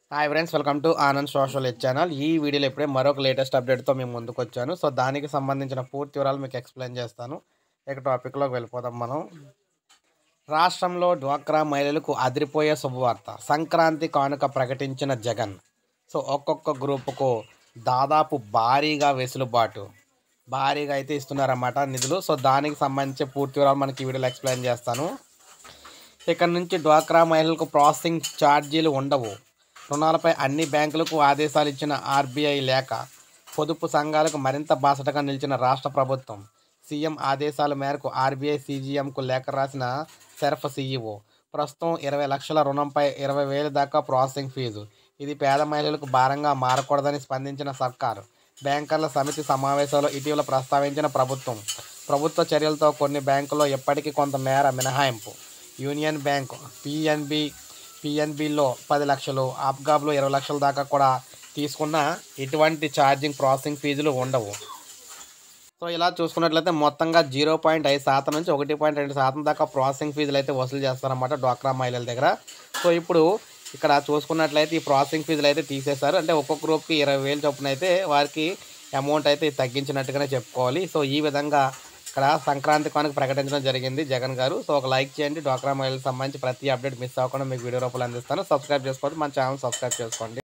hi friends welcome to Anand social ed channel ఈ వీడియోలో ఇప్పుడే మరొక లేటెస్ట్ అప్డేట్తో మేము ముందుకు వచ్చాను సో దానికి సంబంధించిన పూర్తి వివరాలు మీకు ఎక్స్ప్లెయిన్ చేస్తాను ఇక టాపిక్లోకి వెళ్ళిపోదాం మనం రాష్ట్రంలో డ్వాక్రా మహిళలకు అదిరిపోయే శుభవార్త సంక్రాంతి కానుక ప్రకటించిన జగన్ సో ఒక్కొక్క గ్రూపుకు దాదాపు భారీగా వెసులుబాటు భారీగా అయితే ఇస్తున్నారన్నమాట నిధులు సో దానికి సంబంధించి పూర్తి వివరాలు మనకి ఈ వీడియోలో ఎక్స్ప్లెయిన్ చేస్తాను ఇక్కడ నుంచి డ్వాక్రా మహిళలకు ప్రాసెసింగ్ ఛార్జీలు ఉండవు రుణాలపై అన్ని బ్యాంకులకు ఆదేశాలు ఇచ్చిన ఆర్బీఐ లేఖ పొదుపు సంఘాలకు మరింత బాసటగా నిలిచిన రాష్ట్ర ప్రభుత్వం సీఎం ఆదేశాల మేరకు ఆర్బీఐ సీజీఎంకు లేఖ రాసిన సెర్ఫ్ సీఈఓ ప్రస్తుతం ఇరవై లక్షల రుణంపై ఇరవై వేల దాకా ప్రాసెసింగ్ ఫీజు ఇది పేద మహిళలకు భారంగా మారకూడదని స్పందించిన సర్కారు బ్యాంకర్ల సమితి సమావేశంలో ఇటీవల ప్రస్తావించిన ప్రభుత్వం ప్రభుత్వ చర్యలతో కొన్ని బ్యాంకుల్లో ఎప్పటికీ కొంత మేర మినహాయింపు యూనియన్ బ్యాంక్ పిఎన్బి పిఎన్బిలో పది లక్షలు ఆప్గాబ్లో ఇరవై లక్షల దాకా కూడా తీసుకున్న ఎటువంటి ఛార్జింగ్ ప్రాసెసింగ్ ఫీజులు ఉండవు సో ఇలా చూసుకున్నట్లయితే మొత్తంగా జీరో పాయింట్ ఐదు శాతం నుంచి ఒకటి పాయింట్ రెండు శాతం దాకా ప్రాసెసింగ్ ఫీజులు అయితే వసూలు చేస్తారన్నమాట డ్వాక్రా మహిళల దగ్గర సో ఇప్పుడు ఇక్కడ చూసుకున్నట్లయితే ఈ ప్రాసెసింగ్ ఫీజులు అయితే తీసేశారు అంటే ఒక్కొక్క గ్రూప్కి ఇరవై వేలు చొప్పున అయితే వారికి అమౌంట్ అయితే తగ్గించినట్టుగానే చెప్పుకోవాలి సో ఈ విధంగా ఇక్కడ సంక్రాంతి కానుక ప్రకటించడం జరిగింది జగన్ గారు సో ఒక లైక్ చేయండి డ్వాక్రా మహిళలకు సంబంధించి ప్రతి అప్డేట్ మిస్ అవ్వకుండా మీకు వీడియో రూపంలో అందిస్తాను సబ్స్క్రైబ్ చేసుకోండి మన ఛానల్ సబ్స్క్రైబ్ చేసుకోండి